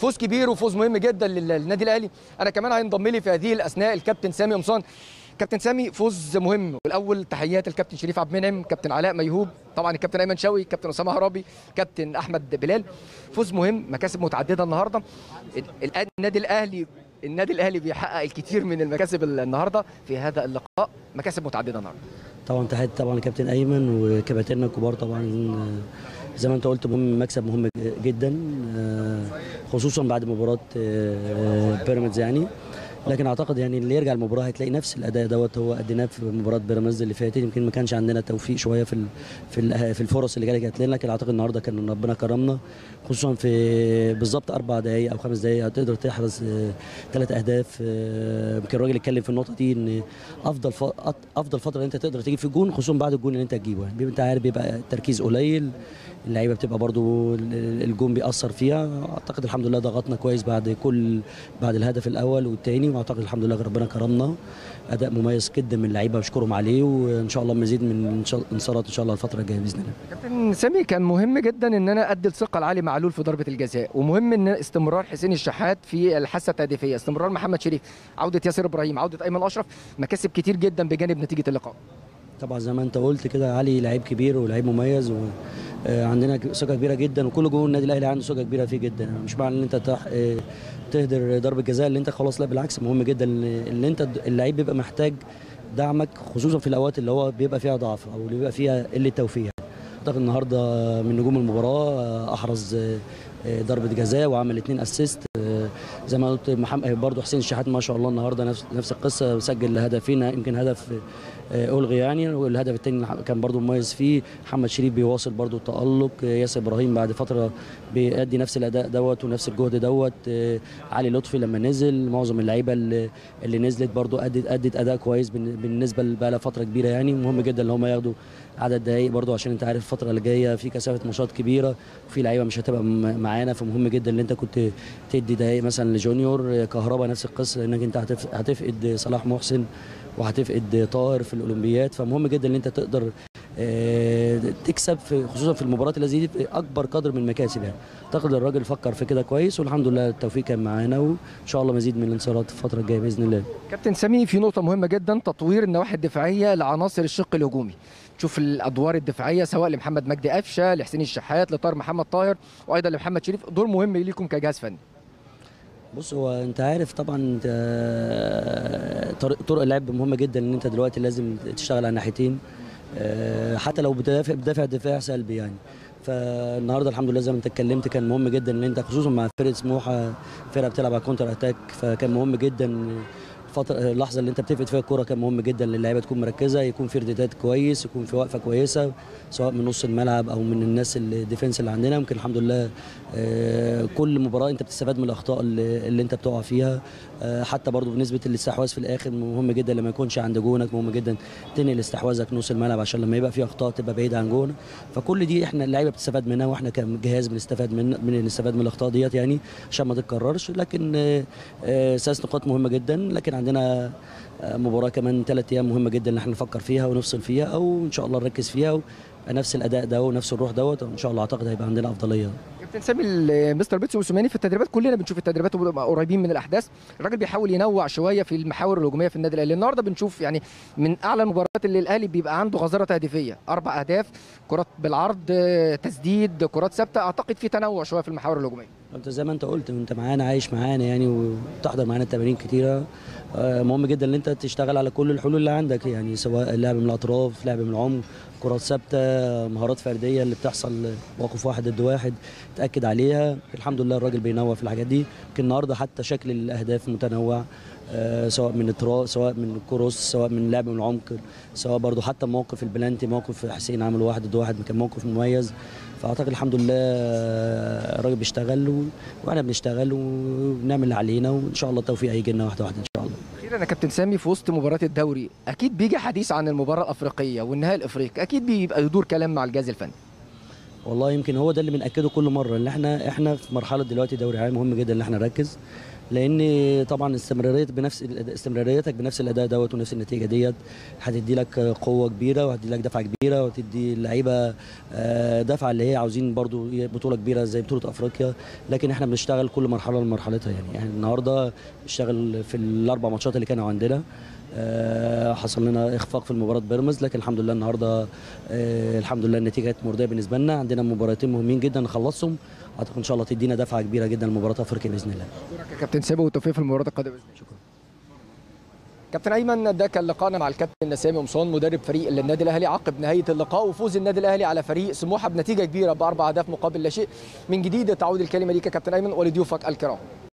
فوز كبير وفوز مهم جدا للنادي الاهلي انا كمان هينضم لي في هذه الاثناء الكابتن سامي قمصان كابتن سامي فوز مهم والاول تحيات الكابتن شريف عبد المنعم كابتن علاء ميهوب طبعا الكابتن ايمن شوقي كابتن اسامه هرابي كابتن احمد بلال فوز مهم مكاسب متعدده النهارده الآن النادي الاهلي النادي الاهلي بيحقق الكثير من المكاسب النهارده في هذا اللقاء مكاسب متعدده النهارده طبعا تحياتي طبعا لكابتن ايمن وكباتننا الكبار طبعا آه، زي ما انت قلت مهم مكسب مهم جدا آه، خصوصا بعد مباراه آه، بيراميدز يعني لكن اعتقد يعني اللي يرجع المباراه هتلاقي نفس الاداء دوت هو اديناه في مباراه بيراميدز اللي فاتت يمكن ما كانش عندنا توفيق شويه في ال- في ال- في الفرص اللي جات لنا لكن اعتقد النهارده كان ربنا كرمنا خصوصا في بالظبط اربع دقائق او خمس دقائق تقدر تحرز ثلاث اهداف آه، يمكن الراجل اتكلم في النقطه دي ان افضل ف- أط- افضل فتره ان انت تقدر تجيب في الجون خصوصا بعد الجون اللي انت تجيبه يعني بيبقى انت عارف بيبقى التركيز قليل اللعيبه بتبقى برضو ال- الجون بيأثر فيها اعتقد الحمد لله ضغطنا كويس بعد كل بعد الهدف الاول والثاني واعتقد الحمد لله ربنا كرمنا اداء مميز جدا من اللعيبه بشكرهم عليه وان شاء الله مزيد من إن شاء- انتصارات ان شاء الله الفتره الجايه باذن الله كابتن سامي كان مهم جدا ان انا ادي الثقه لعلي معلول في ضربه الجزاء ومهم ان استمرار حسين الشحات في الحاسه التهديفيه استمرار محمد شريف عوده ياسر ابراهيم عوده ايمن اشرف مكاسب كتير جدا بجانب نتيجه اللقاء طبعا زي ما انت قلت كده علي لعيب كبير ولعيب مميز وعندنا ثقه كبيره جدا وكل جول النادي الاهلي عنده ثقه كبيره فيه جدا مش معنى ان انت تح... اه، تهدر ضربه جزاء اللي انت خلاص لا بالعكس مهم جدا اللي انت اللعيب بيبقى محتاج دعمك خصوصا في الاوقات اللي هو بيبقى فيها ضعف او اللي بيبقى فيها قله توفيق اعتقد النهارده من نجوم المباراه اه، احرز اه، اه، ضربه جزاء وعمل اثنين اسيست زي ما قلت محمد برضه حسين الشحات ما شاء الله النهارده نفس نفس القصه سجل هدفين يمكن هدف آه، الغي يعني والهدف الثاني كان برضه مميز فيه محمد شريف بيواصل برضه التالق آه، ياسر ابراهيم بعد فتره بيأدي نفس الاداء دوت ونفس الجهد دوت آه، علي لطفي لما نزل معظم اللعيبه اللي, اللي نزلت برضه ادت ادت اداء كويس بالن- بالنسبه بقى لها فتره كبيره يعني مهم جدا ان هم ياخدوا عدد دقائق برضه عشان انت عارف الفتره اللي جايه في كثافه ماتشات كبيره وفي لعيبه مش هتبقى م- معانا فمهم جدا ان انت كنت تدي دقائق مثلا لجونيور آه، كهربا نفس القصه لانك انت هتف- هتفقد صلاح محسن وهتفقد طاهر في الاولمبياد فمهم جدا ان انت تقدر آه، تكسب في خصوصا في المباريات اللي زي دي في اكبر قدر من المكاسب يعني اعتقد الراجل فكر في كده كويس والحمد لله التوفيق كان معانا وان شاء الله مزيد من الانتصارات في الفتره الجايه باذن الله كابتن سامي في نقطة مهمة جدا تطوير النواحي الدفاعية لعناصر الشق الهجومي تشوف الادوار الدفاعيه سواء لمحمد مجدي قفشه لحسين الشحات لطاهر محمد طاهر وايضا لمحمد شريف دور مهم ليكم كجهاز فني بص هو انت عارف طبعا انت طرق طرق اللعب مهمه جدا ان انت دلوقتي لازم تشتغل على الناحيتين آه، حتى لو بتدافع بتدافع دفاع سلبي يعني فالنهارده الحمد لله زي ما انت اتكلمت كان مهم جدا ان انت خصوصا مع فرقه سموحه فرقه بتلعب على كونتر اتاك فكان مهم جدا الفترة اللحظة اللي انت بتفقد فيها الكرة كان مهم جدا للعيبة تكون مركزة يكون في ارتداد كويس يكون في وقفة كويسة سواء من نص الملعب او من الناس الديفنس اللي عندنا يمكن الحمد لله آه، كل مباراة انت بتستفاد من الاخطاء اللي, اللي انت بتقع فيها آه، حتى برضو بنسبة الاستحواذ في الاخر مهم جدا لما يكونش عند جونك مهم جدا تنقل استحواذك نص الملعب عشان لما يبقى في اخطاء تبقى بعيد عن جونك فكل دي احنا اللعيبة بتستفاد منها واحنا كجهاز بنستفاد من من نستفاد من الاخطاء ديت يعني عشان ما تتكررش لكن آه، آه، ثلاث نقاط مهمة جدا لكن عندنا آه، مباراة كمان ثلاث ايام مهمة جدا ان احنا نفكر فيها ونفصل فيها او ان شاء الله نركز فيها ويبقى نفس الاداء ده ونفس الروح دوت وان شاء الله اعتقد هيبقى عندنا افضليه كابتن سامي ال- مستر بيتسو موسوماني في التدريبات كلنا بنشوف التدريبات وبنبقى قريبين من الاحداث الراجل بيحاول ينوع شويه في المحاور الهجوميه في النادي الاهلي النهارده بنشوف يعني من اعلى المباريات اللي الاهلي بيبقى عنده غزاره تهديفيه اربع اهداف كرات بالعرض آه، تسديد كرات ثابته اعتقد في تنوع شويه في المحاور الهجوميه انت زي ما انت قلت انت معانا عايش معانا يعني وبتحضر معانا التمارين كتيره آه، مهم جدا ان انت تشتغل على كل الحلول اللي عندك يعني سواء لعب من الاطراف لعب من العمق كرات ثابته مهارات فرديه اللي بتحصل موقف واحد ضد واحد تاكد عليها الحمد لله الراجل بينوع في الحاجات دي يمكن النهارده حتى شكل الاهداف متنوع آه، سواء من اطراء سواء من كروس سواء من لعب من العمق سواء برضو حتى موقف البلانتي موقف حسين عمل واحد ضد واحد كان موقف مميز فاعتقد الحمد لله آه، الراجل بيشتغل و- واحنا بنشتغل وبنعمل اللي علينا وان شاء الله التوفيق هيجي لنا واحده واحده ان شاء الله اخيرا يا كابتن سامي في وسط مباراه الدوري اكيد بيجي حديث عن المباراه الافريقيه والنهائي الافريقي اكيد بيبقى يدور كلام مع الجهاز الفني والله يمكن هو ده اللي بنأكده كل مره ان احنا احنا في مرحله دلوقتي دوري عام مهم جدا ان احنا نركز لان طبعا استمراريه بنفس استمراريتك بنفس الاداء دوت ونفس النتيجه ديت هتدي لك قوه كبيره وهتدي لك دفعه كبيره وتدي اللعيبه آه، دفعه اللي هي عاوزين برضو بطوله كبيره زي بطوله افريقيا لكن احنا بنشتغل كل مرحله لمرحلتها يعني احنا النهارده بنشتغل في الاربع ماتشات اللي كانوا عندنا آه، حصل لنا اخفاق في المباراه بيراميدز لكن الحمد لله النهارده آه، الحمد لله النتيجه كانت مرضيه بالنسبه لنا عندنا مباراتين مهمين جدا نخلصهم اعتقد ان شاء الله تدينا دفعه كبيره جدا لمباراه افريقيا باذن الله شكرا يا كابتن سامي والتوفيق في المباراه القادمه باذن الله شكرا كابتن ايمن ده كان لقاءنا مع الكابتن سامي قمصان مدرب فريق النادي الاهلي عقب نهايه اللقاء وفوز النادي الاهلي على فريق سموحه بنتيجه كبيره باربع اهداف مقابل لا شيء من جديد تعود الكلمه ليك يا كابتن ايمن ولضيوفك الكرام